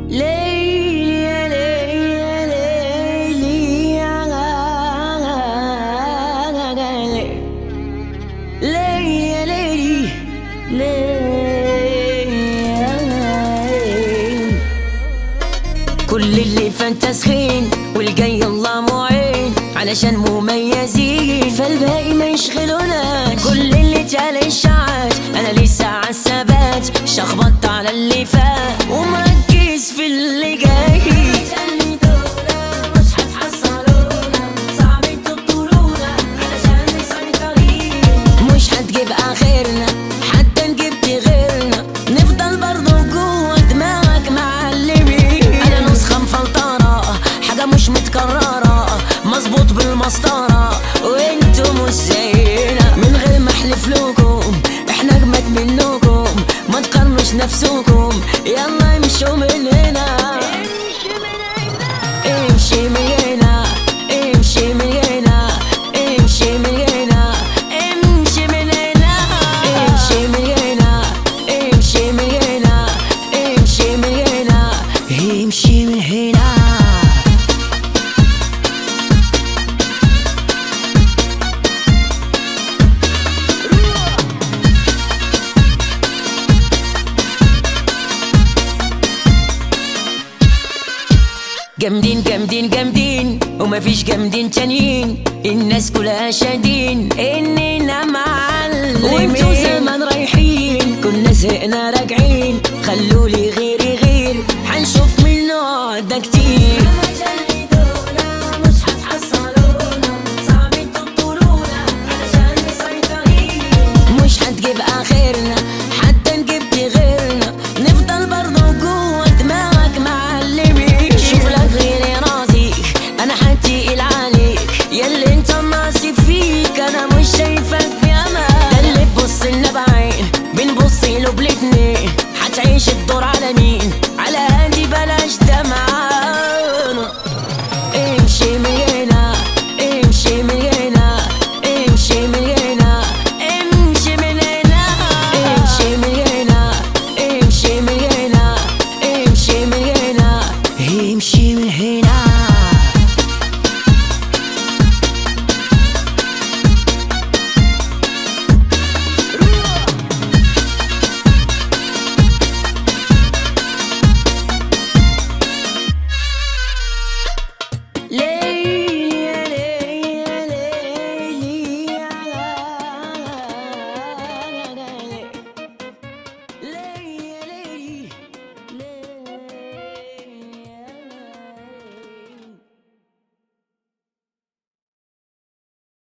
ليلي يا ليلي يا ليلي يا ليلي ليلي يا ليلي ليلي كل اللي فانت سخين والجاي الله معين علشان مميزين فالباقي ما يشغلوناش كل اللي جال اشاعات انا لسه عالثبات شخبطت على اللي فات ومركز في اللي جاي مش هتحصلونا صعب تبطلونا علشان مسيطرين مش هتجيب اخرنا حتى نجيب غيرنا نفضل برضو جوه دماغك معلمين انا نسخه مفلتره حاجه مش متكرره مظبوط بالمسطره وانتوا مش زينا من غير ما احلف لكم احنا اجمد منكم ما تقارنوش نفسكم يلا امشوا من هنا امشي من هنا امشي من هنا امشي من هنا امشي من هنا امشي من هنا امشي من هنا امشي من هنا امشي من هنا جامدين جامدين جامدين ومفيش جامدين تانيين الناس كلها شادين اننا معلمين وانتوا زمان رايحين كنا زهقنا راجعين خلولي